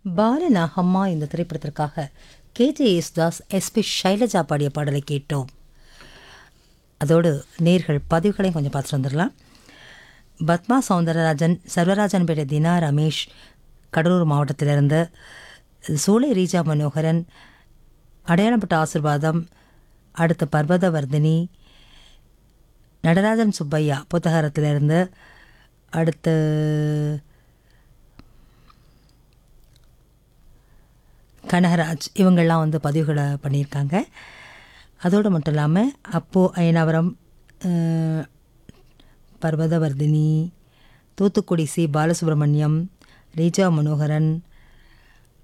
பாலநாகம்மா இந்த திரைப்படத்திற்காக K J Yesudas S P Shailaja பாடிய பாடலை கேட்டோம் அதோடு நேர்கள் பதிவுகளையும் கொஞ்சம் பார்த்துட்டு வந்துடலாம் பத்மா சவுந்தரராஜன் சர்வராஜன்பேட்டை தினா ரமேஷ் கடலூர் மாவட்டத்திலிருந்து சூளை ரீஜா மனோகரன் அடையாளப்பட்ட ஆசிர்வாதம் அடுத்த பர்வதவர்தினி நடராஜன் சுப்பையா புத்தகரத்திலிருந்து அடுத்து கனகராஜ் இவங்கெல்லாம் வந்து பதிவுகளை பண்ணியிருக்காங்க அதோடு மட்டும் இல்லாமல் அப்போ அயனாவரம் அஹ், பர்வதவர்தினி தூத்துக்குடி சி பாலசுப்ரமணியம் ரீஜா மனோகரன்